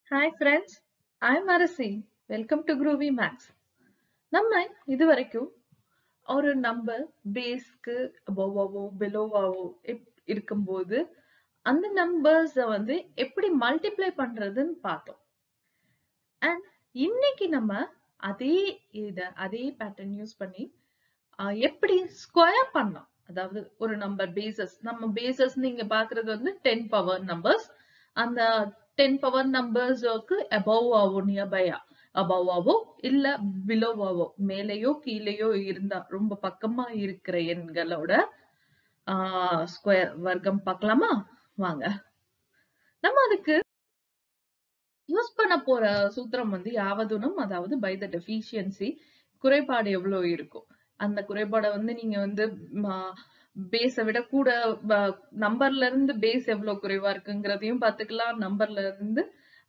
hi friends I'm Arasi welcome to Kuruvi makes நம்ம இது வரைக்கும் ஒரு நம்பர் பேஸ்க்கு அபோவாவோ பிலோவாவோ இருக்கும்போது அந்த நம்பர்ஸ வந்து எப்படி மல்டிப்ளை பண்றதுன்னு பார்த்தோம் அண்ட் இன்னைக்கு நம்ம அதே இத அதே பேட்டர்ன் யூஸ் பண்ணி ஆஹ், எப்படி ஸ்கொயர் பண்ணலாம் அதாவது ஒரு நம்பர் பேசஸ் நம்ம பேசஸ் நீங்க பாக்குறது வந்து டென் பவர் நம்பர்ஸ் அந்த டென் பவர் நம்பர்ஸ்க்கு அபவ் ஆவோ நியர்பையா அபவ் ஆவோ இல்ல பிலோவாவோ மேலேயோ கீழேயோ இருந்தா ரொம்ப பக்கமா இருக்கிற எண்களோட ஸ்கொயர் வர்க்கம் பார்க்கலாமா வாங்க நம்ம அதுக்கு யூஸ் பண்ண போற சூத்திரம் வந்து யாவதுனும் அதாவது பை த டெஃபிஷியன்சி குறைபாடு எவ்வளவு இருக்கும் அந்த குறைபாடை வந்து நீங்க வந்து பேஸை விட கூட நம்பர்ல இருந்து பேஸ் எவ்வளவு குறைவா இருக்குங்கிறதையும் பாத்துக்கலாம் நம்பர்ல இருந்து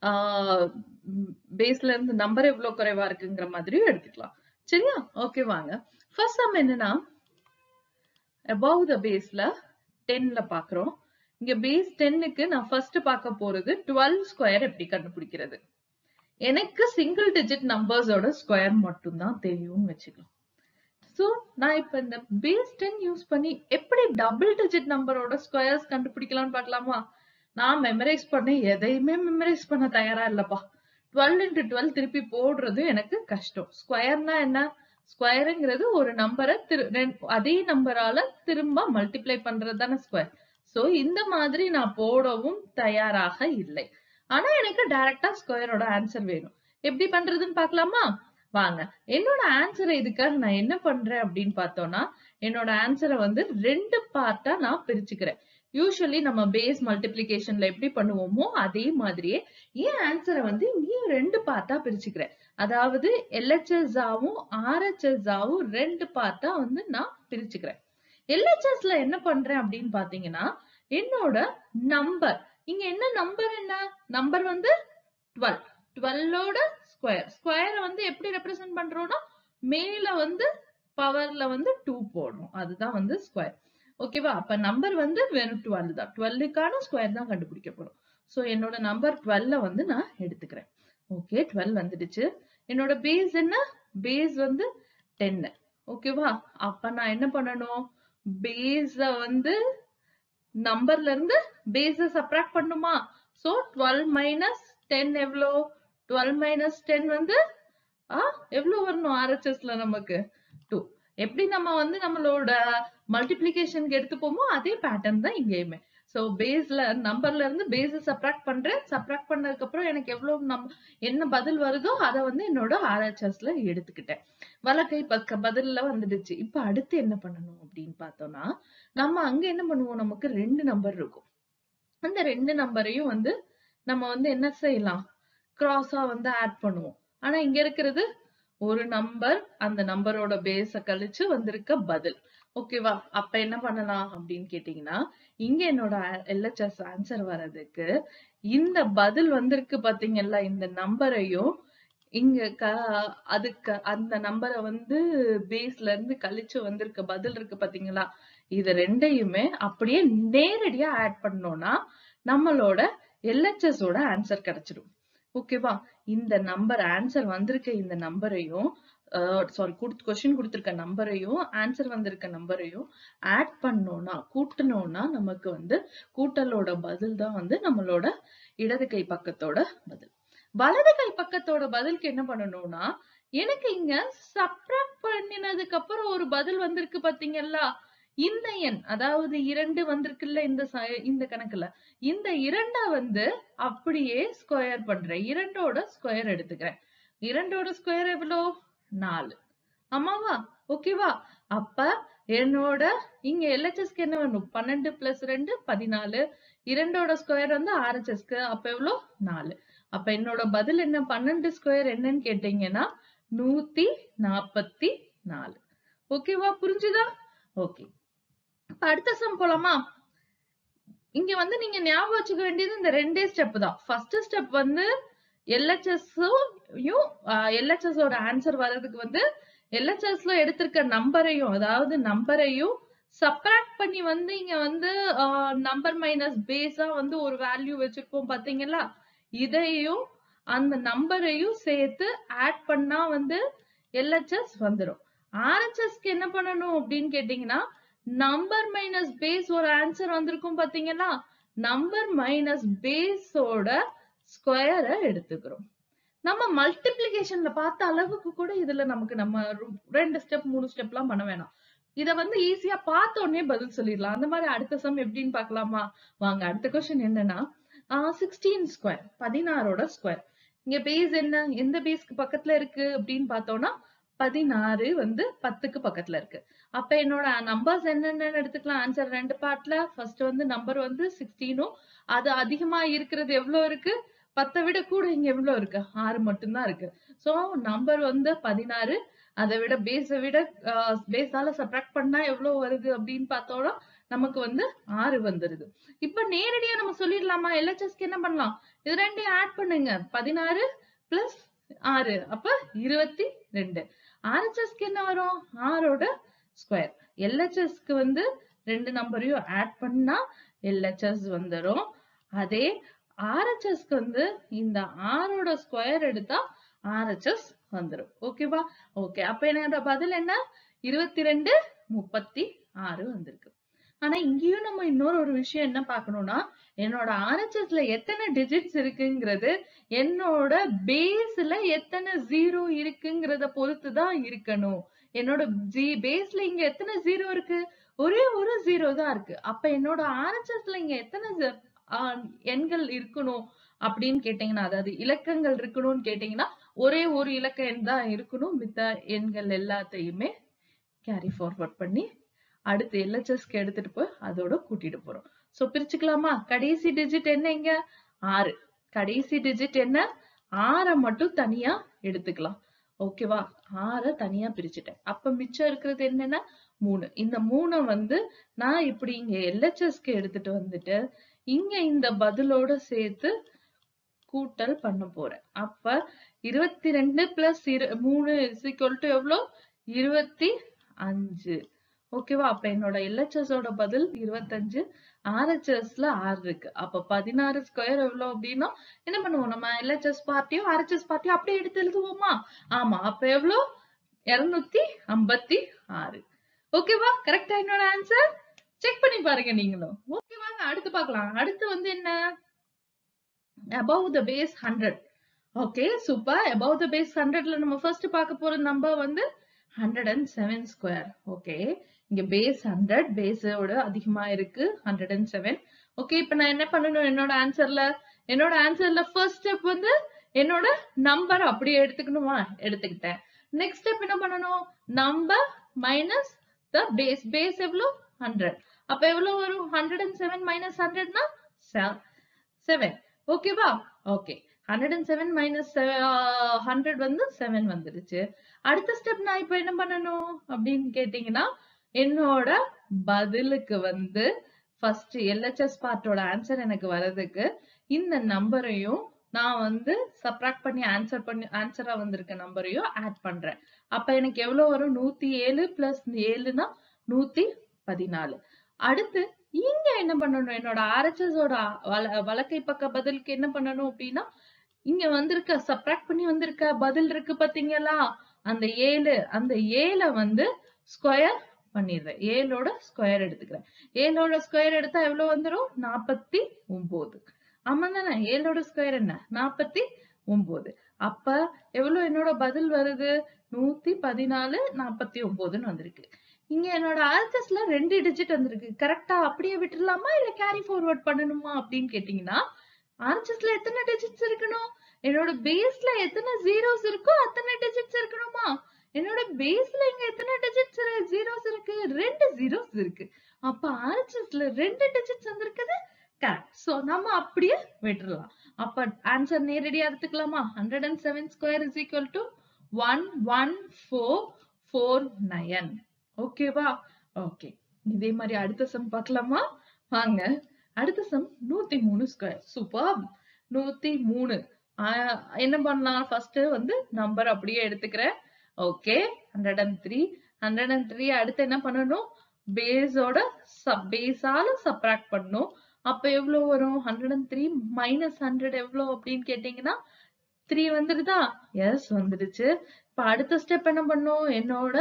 பேஸ்ல இருந்து நம்பர் எவ்வளவு குறைவா இருக்குங்கிற மாதிரியும் எடுத்துக்கலாம் சரியா ஓகே வாங்க ஃபர்ஸ்ட் நம்ம என்னன்னா above த பேஸ்ல டென்ல பாக்குறோம் இங்க பேஸ் டென்னுக்கு நான் ஃபர்ஸ்ட் பார்க்க போறது டுவெல் ஸ்கொயர் எப்படி கண்டுபிடிக்கிறது எனக்கு சிங்கிள் டிஜிட் நம்பர்ஸோட ஸ்கொயர் மட்டும்தான் தெரியும்னு வச்சுக்கலாம் சோ நான் இப்ப இந்த பேஸ் டென் யூஸ் பண்ணி எப்படி டபுள் டிஜிட் நம்பரோட ஸ்கொயர்ஸ் கண்டுபிடிக்கலாம்னு பார்க்கலாமா நான் மெமரைஸ் பண்ண எதையுமே மெமரைஸ் பண்ண தயாரா இல்லப்பா டுவெல் இன்டு டுவெல் திருப்பி போடுறது எனக்கு கஷ்டம் ஸ்கொயர்னா என்ன ஸ்கொயருங்கிறது ஒரு நம்பரை திரு ரெண்- அதே நம்பரால திரும்ப மல்டிப்ளை பண்றது தானே ஸ்கொயர் சோ இந்த மாதிரி நான் போடவும் தயாராக இல்லை ஆனா எனக்கு டைரக்டா ஸ்கொயரோட ஆன்சர் வேணும் எப்படி பண்றதுன்னு பார்க்கலாமா வாங்க என்னோட ஆன்சரை இதுக்காக நான் என்ன பண்றேன் அப்படின்னு பார்த்தோம்னா என்னோட ஆன்சரை வந்து ரெண்டு பார்ட்டா நான் பிரிச்சுக்கிறேன் யூஸ்வலி நம்ம பேஸ் மல்டிப்ளிகேஷன்ல எப்படி பண்ணுவோமோ அதே மாதிரியே என் ஆன்சரை வந்து இங்கேயும் ரெண்டு பார்ட்டா பிரிச்சுக்கிறேன் அதாவது எல்ஹெச்எஸ் ஆவும் ஆர்ஹெச்எஸ் ஆவும் ரெண்டு பார்ட்டா வந்து நான் பிரிச்சுக்கிறேன் எல்ஹெச்எஸ்ல என்ன பண்றேன் அப்படின்னு பாத்தீங்கன்னா என்னோட நம்பர் இங்க என்ன நம்பர் என்ன நம்பர் வந்து டுவெல் டுவெல்லோட ஸ்கொயர் ஸ்கொயரை வந்து எப்படி ரெப்ரசென்ட் பண்றோம்னா மேல வந்து பவர்ல வந்து டூ போடணும் அதுதான் வந்து ஸ்கொயர் ஓகேவா அப்ப நம்பர் வந்து வெறும் டுவெல் தான் டுவெல்லுக்கான ஸ்கொயர் தான் கண்டுபிடிக்க போறோம் சோ என்னோட நம்பர் டுவெல்ல வந்து நான் எடுத்துக்கிறேன் ஓகே டுவெல் வந்துடுச்சு என்னோட பேஸ் என்ன பேஸ் வந்து டென்னு ஓகேவா அப்ப நான் என்ன பண்ணணும் பேஸ வந்து நம்பர்ல இருந்து பேஸ சப்ராக்ட் பண்ணுமா சோ டுவெல் மைனஸ் டென் எவ்வளோ டுவெல் மைனஸ் டென் வந்து ஆ எவ்வளவு வரணும் ஆர்ஹெச்எஸ்ல நமக்கு டூ எப்படி நம்ம வந்து நம்மளோட மல்டிப்ளிகேஷனுக்கு எடுத்துப்போமோ அதே பேட்டர்ன் தான் இங்கேயுமே சோ பேஸ்ல நம்பர்ல இருந்து பேஸ் சப்ராக்ட் பண்றேன் சப்ராக்ட் பண்ணதுக்கு அப்புறம் எனக்கு எவ்வளவு நம் என்ன பதில் வருதோ அதை வந்து என்னோட ஆர்ஹெச்எஸ்ல எடுத்துக்கிட்டேன் வலக்கை பக்க பதில்ல வந்துடுச்சு இப்ப அடுத்து என்ன பண்ணணும் அப்படின்னு பார்த்தோம்னா நம்ம அங்க என்ன பண்ணுவோம் நமக்கு ரெண்டு நம்பர் இருக்கும் அந்த ரெண்டு நம்பரையும் வந்து நம்ம வந்து என்ன செய்யலாம் கிராஸா வந்து ஆட் பண்ணுவோம் ஆனா இங்க இருக்கிறது ஒரு நம்பர் அந்த நம்பரோட பேஸ கழிச்சு வந்திருக்க பதில் ஓகேவா அப்ப என்ன பண்ணலாம் அப்படின்னு கேட்டீங்கன்னா இங்க என்னோட எல்ஹெச்எஸ் ஆன்சர் வர்றதுக்கு இந்த பதில் வந்திருக்கு பாத்தீங்கல்ல இந்த நம்பரையும் இங்க க அதுக்கு அந்த நம்பரை வந்து பேஸ்ல இருந்து கழிச்சு வந்திருக்க பதில் இருக்கு பாத்தீங்களா இது ரெண்டையுமே அப்படியே நேரடியா ஆட் பண்ணோம்னா நம்மளோட எல்ஹெச்எஸ் ஓட ஆன்சர் கிடைச்சிடும் ஓகேவா இந்த நம்பர் ஆன்சர் வந்திருக்க இந்த நம்பரையும் சாரி கொடுத்து கொஸ்டின் கொடுத்திருக்க நம்பரையும் ஆன்சர் வந்திருக்க நம்பரையும் ஆட் பண்ணோம்னா கூட்டணும்னா நமக்கு வந்து கூட்டலோட பதில் தான் வந்து நம்மளோட இடது கை பக்கத்தோட பதில் வலது கை பக்கத்தோட பதிலுக்கு என்ன பண்ணணும்னா எனக்கு இங்க சப்ராக்ட் பண்ணினதுக்கு அப்புறம் ஒரு பதில் வந்திருக்கு பாத்தீங்களா இந்த எண் அதாவது இரண்டு வந்திருக்குல்ல இந்த ச- இந்த கணக்குல இந்த இரண்டை வந்து அப்படியே ஸ்கொயர் பண்றேன் இரண்டோட ஸ்கொயர் எடுத்துக்கிறேன் இரண்டோட ஸ்கொயர் எவ்வளோ நாலு ஆமாவா ஓகேவா அப்ப என்னோட இங்க எல்ஹெச்எஸ்க்கு என்ன வேணும் பன்னெண்டு பிளஸ் ரெண்டு பதினாலு இரண்டோட ஸ்கொயர் வந்து ஆர்ஹெச்எஸ்க்கு அப்ப எவ்வளோ நாலு அப்ப என்னோட பதில் என்ன பன்னெண்டு ஸ்கொயர் என்னன்னு கேட்டீங்கன்னா நூத்தி நாப்பத்தி நாலு ஓகேவா புரிஞ்சுதா ஓகே இப்ப அடுத்த சம் போலாமா இங்க வந்து நீங்க ஞாபகம் வச்சுக்க வேண்டியது இந்த ரெண்டே ஸ்டெப் தான் ஃபர்ஸ்ட் ஸ்டெப் வந்து எல்ஹெச்எஸ்ஸையும் எல்ஹெச்எஸ் ஓட ஆன்சர் வர்றதுக்கு வந்து எல்ஹெச்எஸ்ல எடுத்திருக்க நம்பரையும் அதாவது நம்பரையும் சப்ராக்ட் பண்ணி வந்து இங்க வந்து நம்பர் மைனஸ் பேஸா வந்து ஒரு வேல்யூ வச்சிருப்போம் பாத்தீங்களா இதையும் அந்த நம்பரையும் சேர்த்து ஆட் பண்ணா வந்து எல்ஹெச்எஸ் வந்துடும் ஆர்ஹெச்எஸ்க்கு என்ன பண்ணணும் அப்படின்னு கேட்டீங்கன்னா நம்பர் மைனஸ் பேஸ் ஒரு ஆன்சர் வந்திருக்கும் பாத்தீங்களா நம்பர் மைனஸ் பேஸோட ஸ்கொயரை எடுத்துக்கிறோம் நம்ம மல்டிப்ளிகேஷன்ல பார்த்த அளவுக்கு கூட இதுல நமக்கு நம்ம ரு- ரெண்டு ஸ்டெப் மூணு ஸ்டெப்லாம் பண்ண வேணாம் இத வந்து ஈஸியா பார்த்த உடனே பதில் சொல்லிடலாம் அந்த மாதிரி அடுத்த சம் எப்படின்னு பார்க்கலாமா வாங்க அடுத்த கொஸ்டின் என்னன்னா சிக்ஸ்டீன் ஸ்கொயர் பதினாறோட ஸ்கொயர் இங்க பேஸ் என்ன எந்த பேஸ்க்கு பக்கத்துல இருக்கு அப்படின்னு பார்த்தோம்னா பதினாறு வந்து பத்துக்கு பக்கத்துல இருக்கு அப்ப என்னோட நம்பர்ஸ் என்னென்னு எடுத்துக்கலாம் ஆன்சர் ரெண்டு பார்ட்ல ஃபர்ஸ்ட் வந்து நம்பர் வந்து சிக்ஸ்டீனும் அது அதிகமா இருக்கிறது எவ்வளவு இருக்கு பத்தை விட கூட இங்க எவ்வளவு இருக்கு ஆறு மட்டும்தான் இருக்கு சோ நம்பர் வந்து பதினாறு அதை விட பேஸை விட பேஸால சப்ராக்ட் பண்ணா எவ்வளவு வருது அப்படின்னு பார்த்தோம்னா நமக்கு வந்து ஆறு வந்துருது இப்ப நேரடியா நம்ம சொல்லிடலாமா எல்ஹெச்எஸ்க்கு என்ன பண்ணலாம் இது ரெண்டையும் ஆட் பண்ணுங்க பதினாறு பிளஸ் ஆறு அப்ப இருபத்தி ரெண்டு ஆர்ஹெச்எஸ்க்கு என்ன வரும் ஆறோட ஸ்கொயர் எல்ஹெச்எஸ்க்கு வந்து ரெண்டு நம்பரையும் ஆட் பண்ணா எல்ஹெச்எஸ் வந்துரும் அதே ஆர்ஹெச்எஸ்க்கு வந்து இந்த ஆறோட ஸ்கொயர் எடுத்தா ஆர்ஹெச்எஸ் வந்துரும் ஓகேவா ஓகே அப்ப என்னோட பதில் என்ன இருபத்தி ரெண்டு முப்பத்தி ஆறு வந்திருக்கு ஆனா இங்கேயும் நம்ம இன்னொரு ஒரு விஷயம் என்ன பார்க்கணும்னா என்னோட ஆர்ஹெச்எஸ்ல எத்தனை டிஜிட்ஸ் இருக்குங்கிறது என்னோட பேஸ்ல எத்தனை ஜீரோ இருக்குங்கிறத பொறுத்து தான் இருக்கணும் என்னோட ஜி பேஸ்ல இங்க எத்தனை ஜீரோ இருக்கு ஒரே ஒரு ஜீரோ தான் இருக்கு அப்ப என்னோட ஆர்ஹெச்எஸ்ல இங்க எத்தனை ஜ- ஆ, எண்கள் இருக்கணும் அப்படின்னு கேட்டீங்கன்னா அதாவது இலக்கங்கள் இருக்கணும்னு கேட்டீங்கன்னா ஒரே ஒரு இலக்க எண் தான் இருக்கணும் மித்த எண்கள் எல்லாத்தையுமே கேரி ஃபார்வர்ட் பண்ணி அடுத்து எல்ஹெச்எஸ்க்கு எடுத்துட்டு போய் அதோட கூட்டிட்டு போறோம் சோ பிரிச்சுக்கலாமா கடைசி டிஜிட் என்ன இங்க ஆறு கடைசி டிஜிட் என்ன ஆறை மட்டும் தனியா எடுத்துக்கலாம் ஓகேவா ஆறை தனியா பிரிச்சுட்டேன் அப்ப மிச்சம் இருக்கிறது என்னன்னா மூணு இந்த மூணை வந்து நான் இப்படி இங்க எல்ஹெச்எஸ்க்கு எடுத்துட்டு வந்துட்டு இங்க இந்த பதிலோட சேர்த்து கூட்டல் பண்ண போறேன் அப்ப இருபத்தி ரெண்டு பிளஸ் இரு மூணு ஈக்குவல் டு எவ்வளோ இருபத்தி அஞ்சு ஓகேவா அப்ப என்னோட LHS ஓட பதில் இருபத்தஞ்சு ஆர்ஹெச்எஸ்ல ஆறு இருக்கு அப்ப பதினாறு ஸ்கொயர் எவ்வளவு அப்படின்னா என்ன பண்ணுவோம் நம்ம எல்ஹெச்எஸ் பார்ட்டியும் ஆர்ஹெச்எஸ் பார்ட்டியும் அப்படியே எடுத்து எழுதுவோமா ஆமா அப்ப எவ்வளவு இருநூத்தி ஐம்பத்தி ஆறு ஓகேவா கரெக்டா என்னோட ஆன்சர் செக் பண்ணி பாருங்க நீங்களும் ஓகேவாங்க அடுத்து பார்க்கலாம் அடுத்து வந்து என்ன above the base 100 okay super above the base 100ல நம்ம ஃபர்ஸ்ட் பார்க்க போற நம்பர் வந்து 107 ஸ்கொயர் ஓகே இங்க பேஸ் 100 பேஸோட அதிகமா இருக்கு 107 ஓகே இப்போ நான் என்ன பண்ணணும் என்னோட ஆன்சர்ல என்னோட ஆன்சர்ல ஃபர்ஸ்ட் ஸ்டெப் வந்து என்னோட நம்பர் அப்படியே எடுத்துக்கணுமா எடுத்துக்கிட்டேன் நெக்ஸ்ட் ஸ்டெப் என்ன பண்ணணும் number minus the base base எவ்வளோ 100 அப்ப எவ்வளவு வரும் 107 மைனஸ் 100னா 7 ஓகேவா okay hundred and seven minus hundred வந்து செவன் வந்துருச்சு அடுத்த ஸ்டெப் நான் இப்ப என்ன பண்ணணும் அப்படின்னு கேட்டீங்கன்னா என்னோட பதிலுக்கு வந்து ஃபர்ஸ்ட் எல்ஹெச்எஸ் பார்ட்டோட ஆன்சர் எனக்கு வர்றதுக்கு இந்த நம்பரையும் நான் வந்து சப்ராக்ட் பண்ணி ஆன்சர் பண்ணி ஆன்சரா வந்திருக்க நம்பரையும் ஆட் பண்றேன் அப்ப எனக்கு எவ்வளவு வரும் நூத்தி ஏழு பிளஸ் ஏழுனா நூத்தி பதினாலு அடுத்து இங்க என்ன பண்ணணும் என்னோட RHS ஓட வல வலக்கை பக்க பதிலுக்கு என்ன பண்ணணும் அப்படின்னா இங்க வந்திருக்க சப்ராக்ட் பண்ணி வந்திருக்க பதில் இருக்கு பாத்தீங்களா அந்த ஏழு அந்த ஏழை வந்து ஸ்கொயர் பண்ணிடுறேன் ஏழோட ஸ்கொயர் எடுத்துக்கிறேன் ஏழோட ஸ்கொயர் எடுத்தா எவ்வளவு வந்துரும் நாற்பத்தி ஒன்பது ஆமா தானே ஏழோட ஸ்கொயர் என்ன நாற்பத்தி ஒன்பது அப்ப எவ்வளவு என்னோட பதில் வருது நூத்தி பதினாலு நாற்பத்தி ஒன்பதுன்னு வந்திருக்கு இங்க என்னோட ஆர்எஸ்எஸ்ல ரெண்டு டிஜிட் வந்திருக்கு கரெக்டா அப்படியே விட்டுறலாமா இல்ல கேரி ஃபார்வர்ட் பண்ணணுமா அப்படின்னு கேட்டீங்கன்னா ஆர்எஸ்எஸ்ல எத்தனை டிஜிட்ஸ் இருக்கணும் என்னோட பேஸ்ல எத்தனை ஜீரோஸ் இருக்கோ அத்தனை டிஜிட்ஸ் இருக்கணுமா என்னோட பேஸ்ல இங்க எத்தனை டிஜிட்ஸ் ஜீரோஸ் இருக்கு ரெண்டு ஜீரோஸ் இருக்கு அப்ப ஆர்எஸ்எஸ்ல ரெண்டு டிஜிட்ஸ் வந்திருக்குது கரெக்ட் சோ நம்ம அப்படியே விட்டுறலாம் அப்ப ஆன்சர் நேரடியா எடுத்துக்கலாமா hundred and seven square is equal to one one four four nine ஓகேவா ஓகே இதே மாதிரி அடுத்த சம் பார்க்கலாமா வாங்க அடுத்த சம் நூத்தி மூணு ஸ்கொயர் சூப்பர் நூத்தி மூணு ஆஹ் என்ன பண்ணலாம் ஃபர்ஸ்ட் வந்து நம்பர் அப்படியே எடுத்துக்கிறேன் okay hundred and three hundred and three அடுத்து என்ன பண்ணணும் பேஸோட சப் பேஸால சப்ராக்ட் பண்ணணும் அப்ப எவ்வளவு வரும் hundred and three minus hundred எவ்வளவு அப்படின்னு கேட்டீங்கன்னா த்ரீ வந்துருதா எஸ் வந்துடுச்சு இப்ப அடுத்த ஸ்டெப் என்ன பண்ணும் என்னோட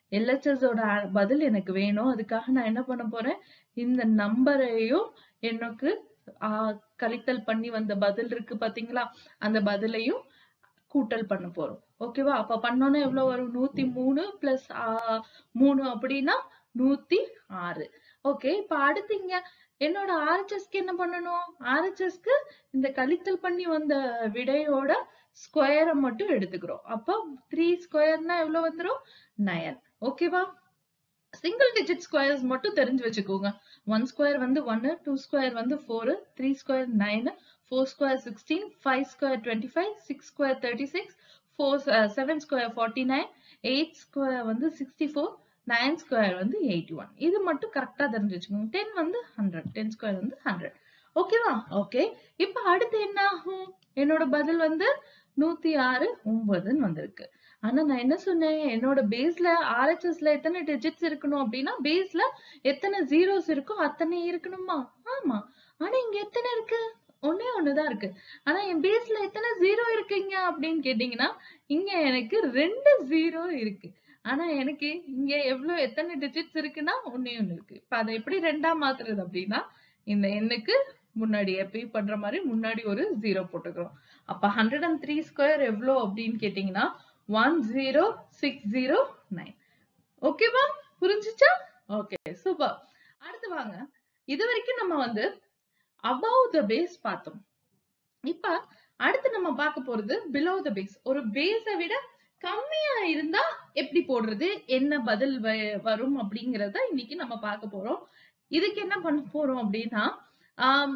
LHS ஓட a- பதில் எனக்கு வேணும் அதுக்காக நான் என்ன பண்ண போறேன் இந்த நம்பரையும் எனக்கு ஆஹ் கழித்தல் பண்ணி வந்த பதில் இருக்கு பாத்தீங்களா அந்த பதிலையும் கூட்டல் பண்ண போறோம் ஓகேவா அப்ப பண்ணோம்னா எவ்வளவு வரும் நூத்தி மூணு பிளஸ் மூணு அப்படின்னா நூத்தி ஆறு ஓகே இப்ப அடுத்து இங்க என்னோட ஆர்ஹெச்எஸ்க்கு என்ன பண்ணணும் ஆர்ஹெச்எஸ்க்கு இந்த கழித்தல் பண்ணி வந்த விடையோட ஸ்கொயரை மட்டும் எடுத்துக்கிறோம் அப்ப த்ரீ ஸ்கொயர்னா எவ்வளவு வந்துரும் நயன் ஓகேவா சிங்கிள் டிஜிட் ஸ்கொயர்ஸ் மட்டும் தெரிஞ்சு வச்சுக்கோங்க ஒன் ஸ்கொயர் வந்து ஒன்னு டூ ஸ்கொயர் வந்து four three square nine four square sixteen five square twenty five six square thirty six four seven square forty nine eight square வந்து சிக்ஸ்டி ஃபோர் நைன் ஸ்கொயர் வந்து eighty one இது மட்டும் கரெக்டா தெரிஞ்சு வச்சுக்கோங்க டென் வந்து hundred ten square வந்து hundred ஓகேவா ஓகே இப்ப அடுத்து என்ன ஆகும் என்னோட பதில் வந்து நூத்தி ஆறு ஒன்பதுன்னு வந்திருக்கு ஆனா நான் என்ன சொன்னேன் என்னோட பேஸ்ல ஆர்ஹெச்எஸ்ல எத்தனை டிஜிட்ஸ் இருக்கணும் அப்படின்னா பேஸ்ல எத்தனை ஜீரோஸ் இருக்கோ அத்தனை இருக்கணுமா ஆமா ஆனா இங்க எத்தனை இருக்கு ஒண்ணே ஒண்ணுதான் இருக்கு ஆனா என் பேஸ்ல எத்தனை ஜீரோ இருக்குங்க அப்படின்னு கேட்டீங்கன்னா இங்க எனக்கு ரெண்டு ஜீரோ இருக்கு ஆனா எனக்கு இங்க எவ்வளவு எத்தனை டிஜிட்ஸ் இருக்குன்னா ஒண்ணே ஒண்ணு இருக்கு இப்ப அதை எப்படி ரெண்டா மாத்துறது அப்படின்னா இந்த எண்ணுக்கு முன்னாடி எப்பயும் பண்ற மாதிரி முன்னாடி ஒரு ஜீரோ போட்டுக்கிறோம் அப்ப ஹண்ட்ரட் அண்ட் த்ரீ ஸ்கொயர் எவ்வளோ அப்படின்னு கேட்டீங்கன்னா one zero six zero nine ஓகேவா புரிஞ்சுச்சா ஓகே சூப்பர் அடுத்து வாங்க இது வரைக்கும் நம்ம வந்து above the base பார்த்தோம் இப்ப அடுத்து நம்ம பார்க்க போறது below the base ஒரு பேஸை விட கம்மியா இருந்தா எப்படி போடுறது என்ன பதில் வ- வரும் அப்படிங்கறத இன்னைக்கு நம்ம பார்க்க போறோம் இதுக்கு என்ன பண்ண போறோம் அப்படின்னா ஆம்,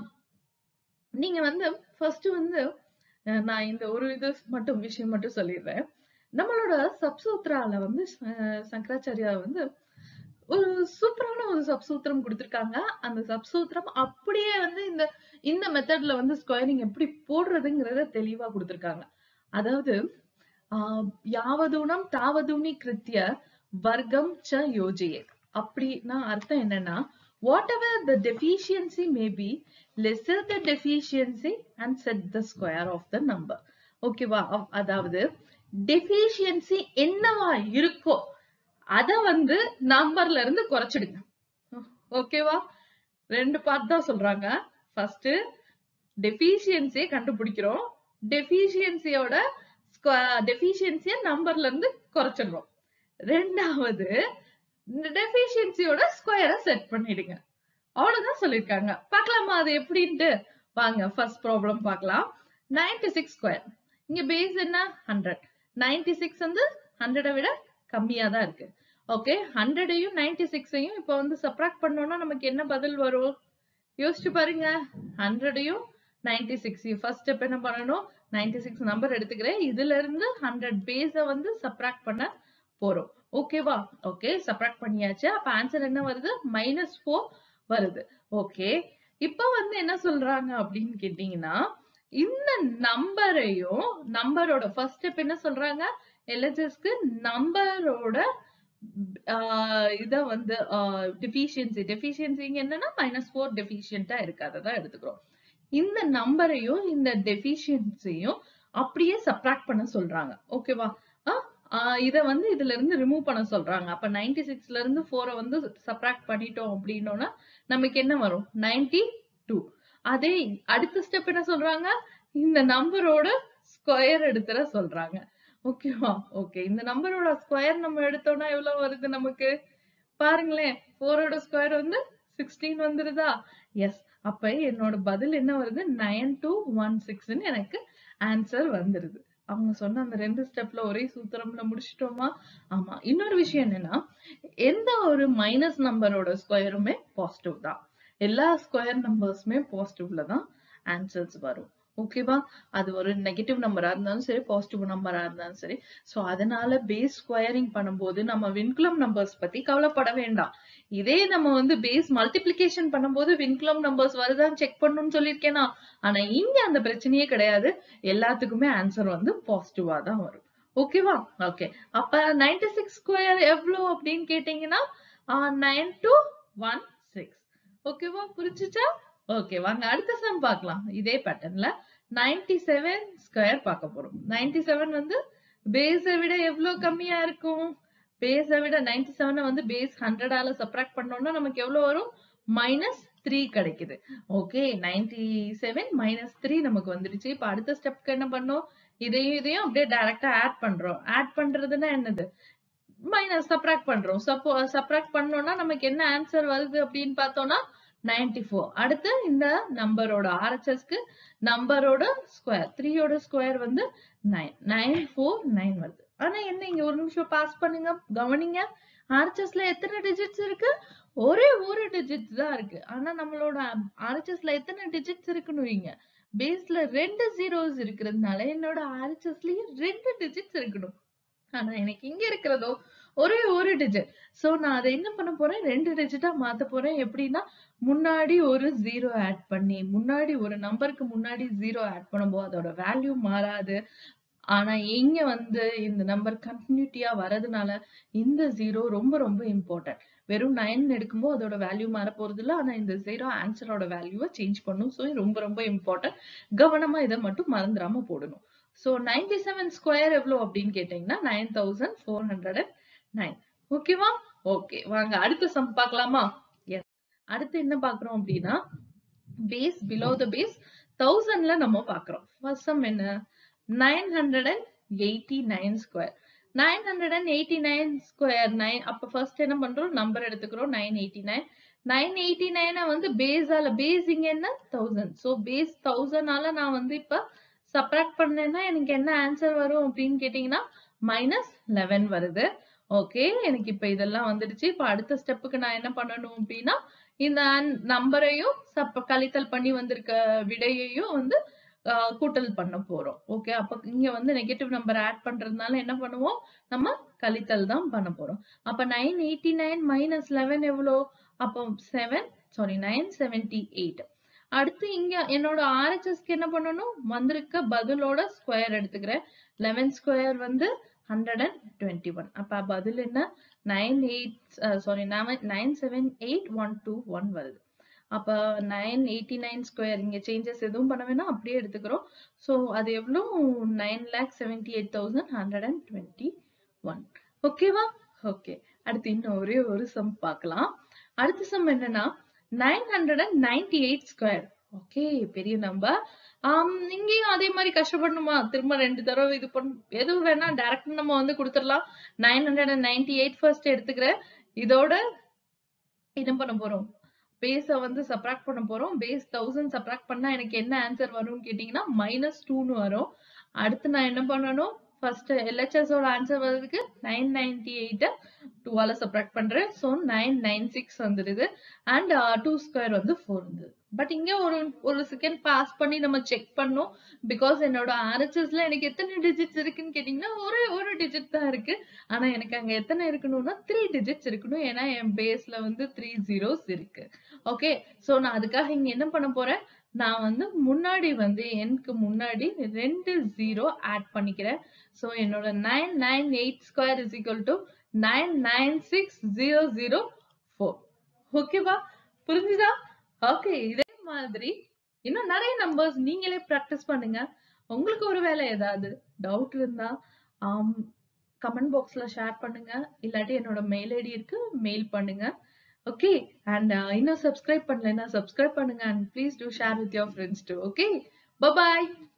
நீங்க வந்து ஃபர்ஸ்ட் வந்து அஹ், நான் இந்த ஒரு இது மட்டும் விஷயம் மட்டும் சொல்லிடுறேன் நம்மளோட சப்சூத்ரால வந்து அஹ், சங்கராச்சாரியா வந்து ஒரு சூப்பரான ஒரு சப்சூத்திரம் கொடுத்திருக்காங்க அந்த சப்சூத்திரம் அப்படியே வந்து இந்த இந்த மெத்தட்ல வந்து ஸ்கொயரிங் எப்படி போடுறதுங்கிறத தெளிவா கொடுத்திருக்காங்க அதாவது ஆஹ் யாவதூனம் தாவதூனி கிருத்திய வர்க்கம் ச யோஜியே அப்படின்னா அர்த்தம் என்னன்னா whatever the deficiency may be lesser the deficiency and set the square of the number ஓகேவா அதாவது டெஃபிஷியன்சி என்னவா இருக்கோ அத வந்து நம்பர்ல இருந்து குறைச்சிடுங்க ஓகேவா ரெண்டு பார்ட் தான் சொல்றாங்க ஃபர்ஸ்ட் டெஃபிஷியன்சியை கண்டுபிடிக்கிறோம் டெஃபிஷியன்சியோட டெஃபிஷியன்சிய நம்பர்ல இருந்து குறைச்சிடுறோம் ரெண்டாவது இந்த டெஃபிஷியன்சியோட ஸ்கொயரை செட் பண்ணிடுங்க அவ்வளவுதான் சொல்லிருக்காங்க பார்க்கலாமா அது எப்படின்ட்டு வாங்க ஃபர்ஸ்ட் ப்ராப்ளம் பார்க்கலாம் 96 சிக்ஸ் ஸ்கொயர் இங்க பேஸ் என்ன ஹண்ட்ரட் 96 சிக்ஸ் வந்து ஹண்ட்ரடை விட கம்மியா தான் இருக்கு ஓகே ஹண்ட்ரடையும் நைன்டி சிக்ஸையும் இப்போ வந்து சப்ராக்ட் பண்ணோம்னா நமக்கு என்ன பதில் வரும் யோசிச்சு பாருங்க ஹண்ட்ரடையும் நைன்டி சிக்ஸ் ஃபர்ஸ்ட் ஸ்டெப் என்ன பண்ணணும் நைன்டி சிக்ஸ் நம்பர் எடுத்துக்கிறேன் இதுல இருந்து ஹண்ட்ரட் பேஸ வந்து சப்ராக்ட் பண்ண போறோம் ஓகேவா ஓகே சப்ராக்ட் பண்ணியாச்சு அப்ப ஆன்சர் என்ன வருது மைனஸ் ஃபோர் வருது ஓகே இப்ப வந்து என்ன சொல்றாங்க அப்படின்னு கேட்டீங்கன்னா இந்த நம்பரையும் நம்பரோட ஃபர்ஸ்ட் ஸ்டெப் என்ன சொல்றாங்க எல்ஹெச்எஸ்க்கு நம்பரோட இத வந்து டெஃபிஷியன்சி டெஃபிஷியன்சிங்க என்னன்னா மைனஸ் ஃபோர் டெஃபிஷியன்டா இருக்கு அதை தான் எடுத்துக்கிறோம் இந்த நம்பரையும் இந்த டெஃபிஷியன்சியும் அப்படியே சப்ராக்ட் பண்ண சொல்றாங்க ஓகேவா இத வந்து இதுல இருந்து ரிமூவ் பண்ண சொல்றாங்க அப்ப 96 சிக்ஸ்ல இருந்து ஃபோரை வந்து சப்ராக்ட் பண்ணிட்டோம் அப்படின்னோம்னா நமக்கு என்ன வரும் 92 டூ அதே அடுத்த ஸ்டெப் என்ன சொல்றாங்க இந்த நம்பரோட ஸ்கொயர் எடுத்துற சொல்றாங்க ஓகேவா ஓகே இந்த நம்பரோட ஸ்கொயர் நம்ம எடுத்தோம்னா எவ்வளவு வருது நமக்கு பாருங்களேன் ஃபோரோட ஸ்கொயர் வந்து சிக்ஸ்டீன் வந்துருதா எஸ் அப்ப என்னோட பதில் என்ன வருது நைன் டூ ஒன் சிக்ஸ்ன்னு எனக்கு ஆன்சர் வந்துருது அவங்க சொன்ன அந்த ரெண்டு ஸ்டெப்ல ஒரே சூத்திரம்ல முடிச்சிட்டோமா ஆமா இன்னொரு விஷயம் என்னன்னா எந்த ஒரு மைனஸ் நம்பரோட ஸ்கொயருமே பாசிட்டிவ் தான் எல்லா ஸ்கொயர் நம்பர்ஸுமே பாசிட்டிவ்ல தான் ஆன்சர்ஸ் வரும் ஓகேவா அது ஒரு நெகட்டிவ் நம்பரா இருந்தாலும் சரி பாசிட்டிவ் நம்பரா இருந்தாலும் சரி சோ அதனால பேஸ் ஸ்கொயரிங் பண்ணும்போது நம்ம வின்குலம் நம்பர்ஸ் பத்தி கவலைப்பட வேண்டாம் இதே நம்ம வந்து பேஸ் மல்டிப்ளிகேஷன் பண்ணும்போது வின்குலம் நம்பர்ஸ் வருதான்னு செக் பண்ணணும்னு சொல்லியிருக்கேனா ஆனா இங்க அந்த பிரச்சனையே கிடையாது எல்லாத்துக்குமே ஆன்சர் வந்து பாசிட்டிவா தான் வரும் ஓகேவா ஓகே அப்ப 96 சிக்ஸ் ஸ்கொயர் எவ்வளவு அப்படின்னு கேட்டீங்கன்னா நைன் டூ ஒன் சிக்ஸ் ஓகேவா புரிஞ்சுச்சா ஓகே வாங்க அடுத்த சம் பார்க்கலாம் இதே பேட்டர்ன்ல நைன்டி செவன் ஸ்கொயர் பார்க்க போறோம் நைன்டி செவன் வந்து பேஸை விட எவ்வளவு கம்மியா இருக்கும் பேஸை விட நைன்டி செவனை வந்து பேஸ் ஹண்ட்ரடால சப்ராக்ட் பண்ணோம்னா நமக்கு எவ்வளவு வரும் மைனஸ் த்ரீ கிடைக்குது okay ninety seven minus three நமக்கு வந்துடுச்சு இப்ப அடுத்த ஸ்டெப்க்கு என்ன பண்ணோம் இதையும் இதையும் அப்படியே டைரக்டா ஆட் பண்றோம் ஆட் பண்றதுன்னா என்னது மைனஸ் சப்ராக்ட் பண்றோம் சப்போ சப்ராக்ட் பண்ணோம்னா நமக்கு என்ன ஆன்சர் வருது அப்படின்னு பார்த்தோம்னா நைன்டி ஃபோர் அடுத்து இந்த நம்பரோட ஆர்ஹெச்எஸ்க்கு நம்பரோட ஸ்கொயர் த்ரீயோட ஸ்கொயர் வந்து நைன் நைன் ஃபோர் நைன் வருது ஆனா என்ன இங்க ஒரு நிமிஷம் பாஸ் பண்ணுங்க கவனிங்க ஆர்ஹெச்எஸ்ல எத்தனை டிஜிட்ஸ் இருக்கு ஒரே ஒரு டிஜிட்ஸ் தான் இருக்கு ஆனா நம்மளோட ஆர்ஹெச்எஸ்ல எத்தனை டிஜிட்ஸ் இருக்குன்னு வைங்க பேஸ்ல ரெண்டு ஜீரோஸ் இருக்கிறதுனால என்னோட ஆர்ஹெச்எஸ்லயும் ரெண்டு டிஜிட்ஸ் இருக்கணும் ஆனா எனக்கு இங்க இருக்கிறதோ ஒரே ஒரு டிஜிட் சோ நான் அதை என்ன பண்ண போறேன் ரெண்டு டிஜிட்டா மாத்த போறேன் எப்படின்னா முன்னாடி ஒரு ஜீரோ ஆட் பண்ணி முன்னாடி ஒரு நம்பருக்கு முன்னாடி ஜீரோ ஆட் பண்ணும்போது அதோட வேல்யூ மாறாது ஆனா இங்க வந்து இந்த நம்பர் கண்டினியூட்டியா வரதுனால இந்த ஜீரோ ரொம்ப ரொம்ப இம்பார்ட்டன்ட் வெறும் நைன் எடுக்கும்போது அதோட வேல்யூ மாற போறது இல்ல ஆனா இந்த ஜீரோ ஆன்சரோட வேல்யூவை சேஞ்ச் பண்ணும் ஸோ ரொம்ப ரொம்ப இம்பார்ட்டன்ட் கவனமா இதை மட்டும் மறந்துடாம போடணும் ஸோ நைன்டி செவன் ஸ்கொயர் எவ்வளோ அப்படின்னு கேட்டீங்கன்னா nine thousand four hundred and nine ஓகேவா ஓகே வாங்க அடுத்த சம் பார்க்கலாமா எஸ் அடுத்து என்ன பாக்குறோம் அப்படின்னா பேஸ் பிலோ த பேஸ் தௌசண்ட்ல நம்ம பாக்குறோம் ஃபர்ஸ்ட் சம் என்ன nine hundred and eighty nine square nine hundred and eighty nine square nine அப்ப ஃபர்ஸ்ட் என்ன பண்றோம் நம்பர் எடுத்துக்கிறோம் nine eighty nine nine eighty நைனை வந்து பேஸால பேஸ் இங்க என்ன தௌசண்ட் ஸோ பேஸ் தௌசண்டால நான் வந்து இப்ப சப்ராக்ட் பண்ணேன்னா எனக்கு என்ன ஆன்சர் வரும் அப்படின்னு கேட்டீங்கன்னா மைனஸ் லெவன் வருது ஓகே எனக்கு இப்ப இதெல்லாம் வந்துடுச்சு இப்ப அடுத்த ஸ்டெப்புக்கு நான் என்ன பண்ணணும் அப்படின்னா இந்த நம்பரையும் சப்ப கழித்தல் பண்ணி வந்திருக்க விடையையும் வந்து கூட்டல் பண்ண போறோம் ஓகே அப்ப இங்க வந்து நெகட்டிவ் நம்பர் ஆட் பண்றதுனால என்ன பண்ணுவோம் நம்ம கழித்தல் தான் பண்ண போறோம் அப்ப nine eighty nine minus eleven எவ்வளோ அப்போ seven sorry nine seventy eight அடுத்து இங்க என்னோட ஆர்ஹெச்எஸ்க்கு என்ன பண்ணணும் வந்திருக்க பதிலோட ஸ்கொயர் எடுத்துக்கிறேன் லெவன் ஸ்கொயர் வந்து ஹண்ட்ரட் அண்ட் டுவெண்ட்டி ஒன் அப்ப பதில் என்ன nine eight sorry nine seven eight one two one வருது அப்ப நைன் எயிட்டி நைன் ஸ்கொயர் இங்க சேஞ்சஸ் எதுவும் பண்ண வேணாம் அப்படியே எடுத்துக்கிறோம் ஸோ அது எவ்வளோ nine lakh seventy eight thousand hundred and twenty one ஓகேவா ஓகே அடுத்து இன்னும் ஒரே ஒரு சம் பார்க்கலாம் அடுத்த சம் என்னன்னா nine hundred and ninety eight square okay பெரிய நம்பர் ஆம் இங்கேயும் அதே மாதிரி கஷ்டப்படணுமா திரும்ப ரெண்டு தடவை இது பண்ண எதுவும் வேணா டைரக்ட் நம்ம வந்து கொடுத்துடலாம் nine hundred and ninety eight first எடுத்துக்கிறேன் இதோட என்ன பண்ண போறோம் பேஸ வந்து சப்ராக்ட் பண்ண போறோம் பேஸ் தௌசண்ட் சப்ராக்ட் பண்ணா எனக்கு என்ன ஆன்சர் வரும்னு கேட்டீங்கன்னா மைனஸ் டூன்னு வரும் அடுத்து நான் என்ன பண்ணணும் ஃபர்ஸ்ட் எல்ஹெச்எஸோட ஆன்சர் வர்றதுக்கு நைன் நைன்டி எயிட்ட டூவால சப்ராக்ட் பண்றேன் ஸோ நைன் நைன் சிக்ஸ் வந்துடுது அண்ட் டூ ஸ்கொயர் வந்து ஃபோர் இருந்தது பட் இங்க ஒரு ஒரு செகண்ட் பாஸ் பண்ணி நம்ம செக் பண்ணோம் பிகாஸ் என்னோட ஆர்ஹெச்எஸ்ல எனக்கு எத்தனை டிஜிட்ஸ் இருக்குன்னு கேட்டீங்கன்னா ஒரே ஒரு டிஜிட் தான் இருக்கு ஆனா எனக்கு அங்க எத்தனை இருக்கணும்னா த்ரீ டிஜிட்ஸ் இருக்கணும் ஏன்னா என் பேஸ்ல வந்து த்ரீ ஜீரோஸ் இருக்கு ஓகே சோ நான் அதுக்காக இங்க என்ன பண்ண போறேன் நான் வந்து முன்னாடி வந்து எனக்கு முன்னாடி ரெண்டு ஜீரோ ஆட் பண்ணிக்கிறேன் ஸோ என்னோட nine nine eight square is equal to nine nine six zero zero four ஓகேவா புரிஞ்சுதா ஓகே இதே மாதிரி இன்னும் நிறைய நம்பர்ஸ் நீங்களே ப்ராக்டிஸ் பண்ணுங்க உங்களுக்கு ஒரு வேலை ஏதாவது டவுட் இருந்தா கமெண்ட் பாக்ஸ்ல ஷேர் பண்ணுங்க இல்லாட்டி என்னோட மெயில் ஐடி இருக்கு மெயில் பண்ணுங்க ஓகே அண்ட் இன்னும் சப்ஸ்கிரைப் பண்ணலைன்னா சப்ஸ்கிரைப் பண்ணுங்க and please do share with your friends too okay bye